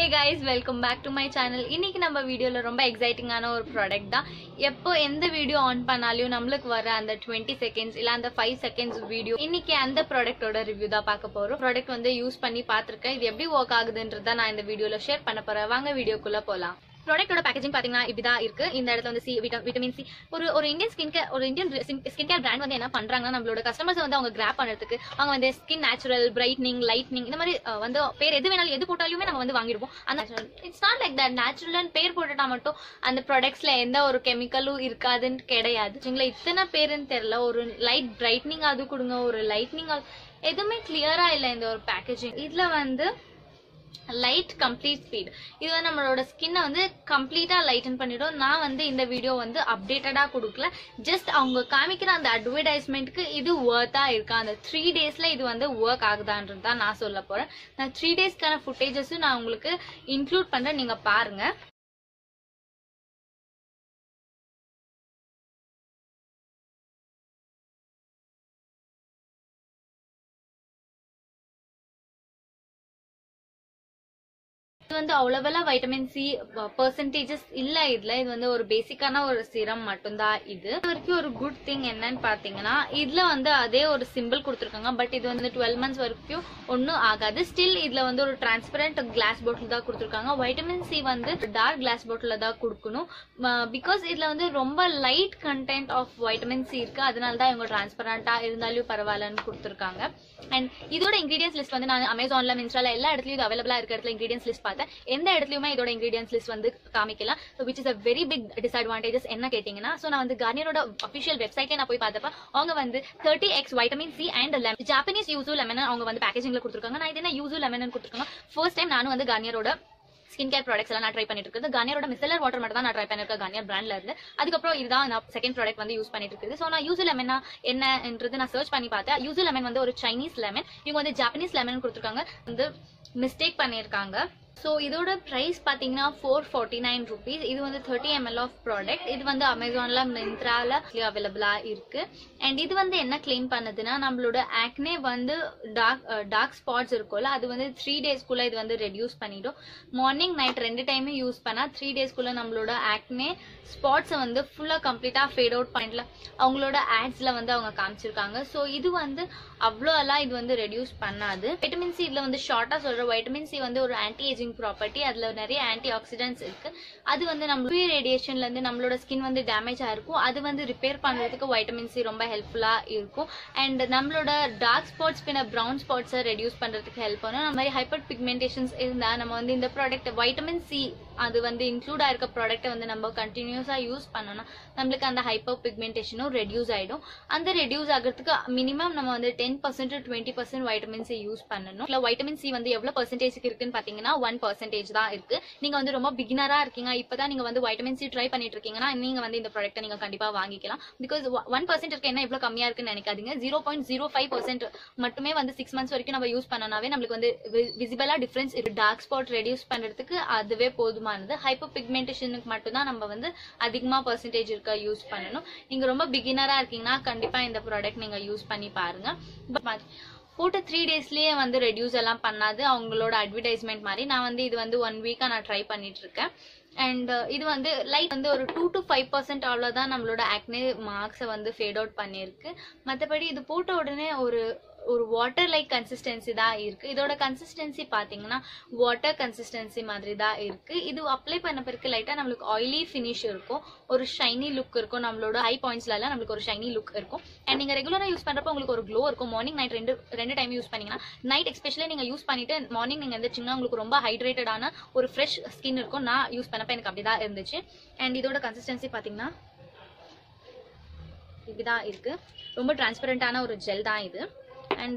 guys welcome back to my channel இன்னைக்கு நம்ம வீடியோல ரொம்ப எக்ஸைட்டிங்கான ஒரு ப்ராடக்ட் தான் எப்போ எந்த வீடியோ ஆன் பண்ணாலும் நம்மளுக்கு வர அந்த டுவெண்ட்டி செகண்ட்ஸ் இல்ல அந்த ஃபைவ் செகண்ட்ஸ் வீடியோ இன்னைக்கு அந்த ப்ராடக்ட்டோட ரிவ்யூ தான் பார்க்க போறோம் ப்ராடக்ட் வந்து யூஸ் பண்ணி பார்த்திருக்கேன் இது எப்படி ஒர்க் ஆகுதுன்றத நான் இந்த வீடியோல ஷேர் பண்ண போறேன் வாங்க வீடியோக்குள்ள போலாம் ப்ராடக்ட்டோட பேக்கேஜிங் பாத்தீங்கன்னா இப்படிதான் இருக்கு இந்த இடத்துல வந்து சி விட்டமின் சி ஒரு ஒரு இந்தியன் ஸ்கின் கேர் ஒரு இந்தியன் ஸ்கின் கேர் பிராண்ட் வந்து என்ன பண்றாங்கன்னா நம்மளோட கஸ்டமர்ஸ் வந்து அவங்க கிராப் பண்ணுறதுக்கு அவங்க வந்து ஸ்கின் நேச்சுரல் பிரைட்னிங் லைட்னிங் இந்த மாதிரி அஹ், வந்து பேர் எது வேணாலும் எது போட்டாலுமே நம்ம வந்து வாங்கிருப்போம் அந்த it's not like that natural பேர் போட்டுட்டா மட்டும் அந்த ப்ராடக்ட்ஸ்ல எந்த ஒரு கெமிக்கலும் இருக்காதுன்னு கிடையாது சரிங்களா இத்தனை பேருன்னு தெரியல ஒரு லைட் பிரைட்னிங் அது கொடுங்க ஒரு லைட்னிங் எதுவுமே கிளியரா இல்லை இந்த ஒரு பேக்கேஜிங் இதுல வந்து லைட் கம்ப்ளீட் ஸ்பீட் இது வந்து நம்மளோட ஸ்கின்னை வந்து கம்ப்ளீட்டா லைட்டன் பண்ணிடும் நான் வந்து இந்த வீடியோ வந்து அப்டேட்டடா கொடுக்கல ஜஸ்ட் அவங்க காமிக்கிற அந்த அட்வர்டைஸ்மெண்ட்க்கு இது ஒர்த்தா இருக்கா அந்த த்ரீ டேஸ்ல இது வந்து ஒர்க் ஆகுதான்றது தான் நான் சொல்ல போறேன் நான் த்ரீ டேஸ்க்கான ஃபுட்டேஜஸும் நான் உங்களுக்கு இன்க்ளூட் பண்றேன் நீங்க பாருங்க இது வந்து அவ்வளவெல்லா வைட்டமின் சி பர்சன்டேஜஸ் இல்ல இதுல இது வந்து ஒரு பேசிக்கான ஒரு சிரம் மட்டும்தான் இது இது வரைக்கும் ஒரு குட் திங் என்னன்னு பாத்தீங்கன்னா இதுல வந்து அதே ஒரு சிம்பிள் கொடுத்துருக்காங்க பட் இது வந்து டுவெல் மந்த்ஸ் வரைக்கும் ஒன்றும் ஆகாது ஸ்டில் இதுல வந்து ஒரு டிரான்ஸ்பரண்ட் கிளாஸ் பாட்டில் தான் கொடுத்துருக்காங்க வைட்டமின் சி வந்து டார்க் கிளாஸ் பாட்டில் தான் கொடுக்கணும் பிகாஸ் இதுல வந்து ரொம்ப light content of vitamin C இருக்கு அதனால தான் இவங்க டிரான்ஸ்பரண்டா இருந்தாலும் பரவாயில்லன்னு கொடுத்துருக்காங்க அண்ட் இதோட இன்கிரீடியன்ஸ் லிஸ்ட் வந்து நான் அமேசான்ல மின்ஸ்ட்ரால எல்லா இடத்துலயும் இது அவைலபிளா இருக்க இடத்துல இன்கிரீடியன்ஸ் லிஸ்ட் பார்த்தேன் எந்த இடத்துலயுமே இதோட இன்கிரீடியன்ஸ் லிஸ்ட் வந்து காமிக்கலாம் so which is a very big disadvantages என்ன கேட்டீங்கன்னா ஸோ நான் வந்து கார்னியரோட அஃபிஷியல் வெப்சைட்ல நான் போய் பார்த்தப்ப அவங்க வந்து thirty X vitamin C and lemon Japanese yuzu lemon அவங்க வந்து பேக்கேஜிங்ல கொடுத்துருக்காங்க நான் இது என்ன யூசு லெமன் கொடுத்துருக்காங்க ஃபர்ஸ்ட் டைம் நானும் வந்து கார்னியரோட ஸ்கின் கேர் ப்ராடக்ட்ஸ் எல்லாம் நான் ட்ரை பண்ணிட்டு இருக்குது கார்னியரோட மிசலர் வாட்டர் மட்டும் தான் நான் ட்ரை பண்ணிருக்கேன் கார்னியர் பிராண்ட்ல இருந்து அதுக்கப்புறம் இதுதான் நான் செகண்ட் ப்ராடக்ட் வந்து யூஸ் பண்ணிட்டு இருக்குது ஸோ நான் யூஸ் லெமன் என்னன்றது நான் சர்ச் பண்ணி பார்த்தேன் யூஸ் லெமன் வந்து ஒரு சைனீஸ் லெமன் இவங்க வந்து ஜாப்பனீஸ் லெமன் கொடுத்துருக்காங்க வந்து மிஸ்டேக் பண்ணியிருக்காங்க ஸோ இதோட ப்ரைஸ் பார்த்தீங்கன்னா ஃபோர் ஃபார்ட்டி நைன் ருபீஸ் இது வந்து தேர்ட்டி எம்எல் ஆஃப் ப்ராடக்ட் இது வந்து அமேசான்ல மிந்த்ரால அவைலபிளாக இருக்கு அண்ட் இது வந்து என்ன கிளைம் பண்ணுதுன்னா நம்மளோட ஆக்னே வந்து டார்க் டார்க் ஸ்பாட்ஸ் இருக்கும்ல அது வந்து த்ரீ டேஸ்க்குள்ள இது வந்து ரெடியூஸ் பண்ணிடும் மார்னிங் நைட் ரெண்டு டைமும் யூஸ் பண்ணா த்ரீ டேஸ்க்குள்ள நம்மளோட ஆக்னே ஸ்பாட்ஸை வந்து ஃபுல்லாக கம்ப்ளீட்டாக ஃபேட் அவுட் பண்ணிடல அவங்களோட ஆட்ஸ்ல வந்து அவங்க காமிச்சிருக்காங்க ஸோ இது வந்து அவ்வளோ எல்லாம் இது வந்து ரெடியூஸ் பண்ணாது வைட்டமின் சி இதில் வந்து ஷார்ட்டாக சொல்கிற வைட்டமின் சி வந்து ஒரு ஆன்டி ஏஜிங் ப்ராப்பர்ட்டி அதில் நிறைய ஆன்டி ஆக்சிடென்ட்ஸ் இருக்கு அது வந்து நம்ம யூவி ரேடியேஷன்ல இருந்து நம்மளோட ஸ்கின் வந்து டேமேஜ் ஆயிருக்கும் அது வந்து ரிப்பேர் பண்ணுறதுக்கு வைட்டமின் சி ரொம்ப ஹெல்ப்ஃபுல்லாக இருக்கும் அண்ட் நம்மளோட டார்க் ஸ்பாட்ஸ் பின்ன ப்ரௌன் ஸ்பாட்ஸை ரெடியூஸ் பண்ணுறதுக்கு ஹெல்ப் பண்ணும் அந்த மாதிரி ஹைப்பர் பிக்மெண்டேஷன்ஸ் இருந்தால் நம்ம வந்து இந்த ப்ராடக்ட் வைட்டமின் சி அது வந்து இன்க்ளூட் ஆயிருக்க ப்ராடக்ட்டை வந்து நம்ம கண்டினியூஸாக யூஸ் பண்ணோம்னா நம்மளுக்கு அந்த ஹைப்பர் பிக்மெண்டேஷனும் ரெடியூஸ் ஆகிடும் அந்த ரெடியூஸ் ஆகிறதுக்கு மினிமம் நம்ம வந்து ten percent twenty percent vitamin C use பண்ணணும் இல்லை வைட்டமின் சி வந்து எவ்வளோ பர்சன்டேஜ்க்கு இருக்குன்னு பார்த்தீங்கன்னா ஒன் பர்சன்டேஜ் தான் இருக்கு நீங்கள் வந்து ரொம்ப பிகினராக இருக்கீங்க இப்போ தான் நீங்கள் வந்து வைட்டமின் சி ட்ரை பண்ணிட்டு இருக்கீங்கன்னா நீங்கள் வந்து இந்த ப்ராடக்ட்டை நீங்கள் கண்டிப்பாக வாங்கிக்கலாம் பிகாஸ் ஒன் பர்சன்ட் இருக்க என்ன இவ்வளோ கம்மியாக இருக்குன்னு நினைக்காதீங்க zero point zero five percent மட்டுமே வந்து சிக்ஸ் மந்த்ஸ் வரைக்கும் நம்ம யூஸ் பண்ணனாவே நம்மளுக்கு வந்து விசிபிளாக டிஃப்ரென்ஸ் இருக்கு டார்க் ஸ்பாட் ரெடியூஸ் பண்ணுறதுக்கு அதுவே போதுமானது ஹைப்பர் பிக்மெண்டேஷனுக்கு மட்டும்தான் நம்ம வந்து அதிகமாக பர்சன்டேஜ் இருக்க யூஸ் பண்ணணும் நீங்கள் ரொம்ப பிகினராக இருக்கீங்கன்னா கண்டிப்பாக இந்த ப்ராடக்ட் நீங்கள் யூஸ் பண்ணி பாருங்க பட் போட்ட த்ரீ டேஸ்லயே வந்து ரெடியூஸ் எல்லாம் பண்ணாது அவங்களோட அட்வர்டைஸ்மெண்ட் மாதிரி நான் வந்து இது வந்து ஒன் வீக்கா நான் ட்ரை பண்ணிட்டு இருக்கேன் அண்ட் இது வந்து லைட் வந்து ஒரு டூ டு ஃபைவ் பர்சன்ட் அவ்வளோதான் நம்மளோட ஆக்னே மார்க்ஸை வந்து ஃபேட் அவுட் பண்ணியிருக்கு மற்றபடி இது போட்ட உடனே ஒரு ஒரு வாட்டர் லைக் கன்சிஸ்டன்சி தான் இருக்கு இதோட கன்சிஸ்டன்சி பார்த்தீங்கன்னா வாட்டர் கன்சிஸ்டன்சி மாதிரி தான் இருக்கு இது அப்ளை பண்ண பிறகு லைட்டாக நம்மளுக்கு ஆயிலி ஃபினிஷ் இருக்கும் ஒரு ஷைனி லுக் இருக்கும் நம்மளோட ஹை பாயிண்ட்ஸ்லாம் நம்மளுக்கு ஒரு ஷைனி லுக் இருக்கும் அண்ட் நீங்கள் ரெகுலராக யூஸ் பண்ணுறப்போ உங்களுக்கு ஒரு க்ளோ இருக்கும் மார்னிங் நைட் ரெண்டு ரெண்டு டைம் யூஸ் பண்ணீங்கன்னா நைட் எஸ்பெஷலி நீங்கள் யூஸ் பண்ணிட்டு மார்னிங் நீங்கள் எந்திரிச்சிங்கன்னா உங்களுக்கு ரொம்ப ஹைட்ரேட்டடான ஒரு ஃப்ரெஷ் ஸ்கின் இருக்கும் நான் யூஸ் பண்ணப்போ எனக்கு அப்படி தான் இருந்துச்சு அண்ட் இதோட கன்சிஸ்டன்சி பார்த்தீங்கன்னா இப்படிதான் இருக்கு ரொம்ப டிரான்ஸ்பரண்டான ஒரு ஜெல் தான் இது அண்ட்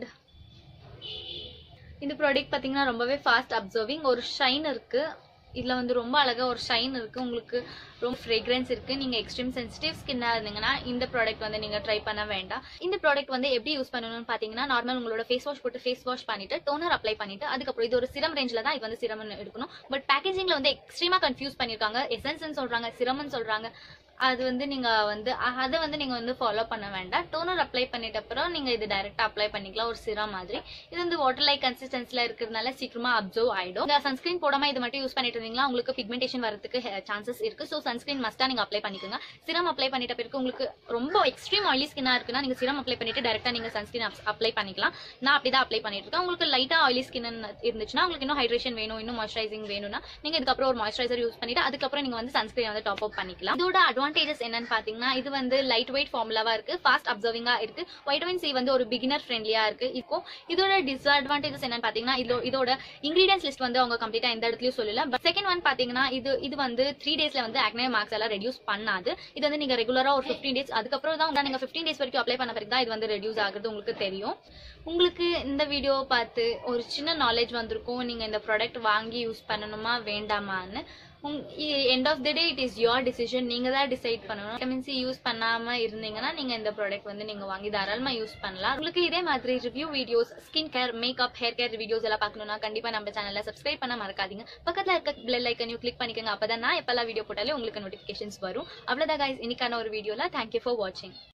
இந்த ப்ராடக்ட் பார்த்தீங்கன்னா ரொம்பவே ஃபாஸ்ட் அப்சர்விங் ஒரு ஷைன் இருக்கு இதுல வந்து ரொம்ப அழகா ஒரு ஷைன் இருக்கு உங்களுக்கு ரொம்ப ஃப்ரேக்ரன்ஸ் இருக்கு நீங்க எக்ஸ்ட்ரீம் சென்சிட்டிவ் ஸ்கின்னா இருந்தீங்கன்னா இந்த ப்ராடக்ட் வந்து நீங்க ட்ரை பண்ண வேண்டாம் இந்த ப்ராடக்ட் வந்து எப்படி யூஸ் பண்ணணும்னு பாத்தீங்கன்னா நார்மல் உங்களோட ஃபேஸ் வாஷ் போட்டு ஃபேஸ் வாஷ் பண்ணிட்டு டோனர் அப்ளை பண்ணிட்டு அதுக்கப்புறம் இது ஒரு சிரம் ரேஞ்சில் தான் இது வந்து சிரம் எடுக்கணும் பட் பேக்கேஜிங்ல வந்து எக்ஸ்ட்ரீமா கன்ஃபியூஸ் பண்ணிருக்காங்க எசன்ஸ் சொல்றாங்க சிரம்னு சொல்றாங்க அது வந்து நீங்க வந்து அ- அதை வந்து நீங்க வந்து ஃபாலோ பண்ண வேண்டாம் டோனர் அப்ளை பண்ணிட்ட அப்புறம் நீங்க இது டைரக்டா அப்ளை பண்ணிக்கலாம் ஒரு சிரம் மாதிரி இது வந்து வாட்டர் லைக் கன்சிஸ்டன்சில இருக்கிறதுனால சீக்கிரமா அப்சர்வ் ஆயிடும் இந்த சன்ஸ்கிரீன் போடாம இது மட்டும் யூஸ் பண்ணிட்டு இருந்தீங்களா உங்களுக்கு பிக்மெண்டேஷன் வரதுக்கு சான்சஸ் இருக்கு ஸோ சன்ஸ்கிரீன் மஸ்டா நீங்க அப்ளை பண்ணிக்கோங்க சிரம் அப்ளை பண்ணிட்ட பிறகு உங்களுக்கு ரொம்ப எக்ஸ்ட்ரீம் ஆயிலி ஸ்கின்னா இருக்குன்னா நீங்க சிரம் அப்ளை பண்ணிட்டு டைரக்டா நீங்க சன்ஸ்கிரீன் அப்ளை பண்ணிக்கலாம் நான் அப்படிதான் அப்ளை பண்ணிட்டு இருக்கேன் உங்களுக்கு லைட்டா ஆயிலி ஸ்கின் இருந்துச்சுன்னா உங்களுக்கு இன்னும் ஹைட்ரேஷன் வேணும் இன்னும் மாய்ஸ்சரைசிங் வேணும்னா நீங்க இதுக்கப்புறம் ஒரு மாய்ஸ்சரைசர் யூஸ் பண்ணிட்டு அதுக்கப்புறம் நீங்க வந்து சன்ஸ்கிரீன் வந்து டாப் அப் பண்ணிக்கலாம் இதோட அட்வான்டேஜஸ் என்னன்னு பாத்தீங்கன்னா இது வந்து லைட் வெயிட் ஃபார்முலாவா இருக்கு ஃபாஸ்ட் அப்சர்விங்கா இருக்கு வைட்டமின் சி வந்து ஒரு பிகினர் ஃப்ரெண்ட்லியா இருக்கு இப்போ இதோட டிஸ்அட்வான்டேஜஸ் என்னன்னு பாத்தீங்கன்னா இதோ- இதோட இன்கிரீடியன்ஸ் லிஸ்ட் வந்து அவங்க கம்ப்ளீட்டா எந்த இடத்துலயும் சொல்லல பட் செகண்ட் ஒன் பாத்தீங்கன்னா இது இது வந்து த்ரீ டேஸ்ல வந்து ஆக்னே மார்க்ஸ் எல்லாம் ரெடியூஸ் பண்ணாது இது வந்து நீங்க ரெகுலரா ஒரு 15 டேஸ் அதுக்கப்புறம் தான் நீங்க 15 டேஸ் வரைக்கும் அப்ளை பண்ண பிறகு தான் இது வந்து ரெடியூஸ் ஆகுறது உங்களுக்கு தெரியும் உங்களுக்கு இந்த வீடியோ பார்த்து ஒரு சின்ன நாலேஜ் வந்திருக்கும் நீங்க இந்த ப்ராடக்ட் வாங்கி யூஸ் பண்ணணுமா வேண்டாமான்னு end of the day it is your decision நீங்க தான் டிசைட் பண்ணணும் விட்டமின் சி யூஸ் பண்ணாம இருந்தீங்கன்னா நீங்க இந்த ப்ராடக்ட் வந்து நீங்க வாங்கி தாராளமா யூஸ் பண்ணலாம் உங்களுக்கு இதே மாதிரி review videos skin care makeup hair care videos எல்லாம் பார்க்கணும்னா கண்டிப்பா நம்ம சேனல்ல சப்ஸ்கிரைப் பண்ண மறக்காதீங்க பக்கத்துல இருக்க பெல் ஐக்கனையும் கிளிக் பண்ணிக்கோங்க அப்பதான் நான் எப்பெல்லாம் வீடியோ போட்டாலே உங்களுக்கு நோட்டிபிகேஷன்ஸ் வரும் அவ்வளவுதான் guys இன்னைக்கான ஒரு வீடியோல தேங்க்யூ ஃபார் வாட்சிங்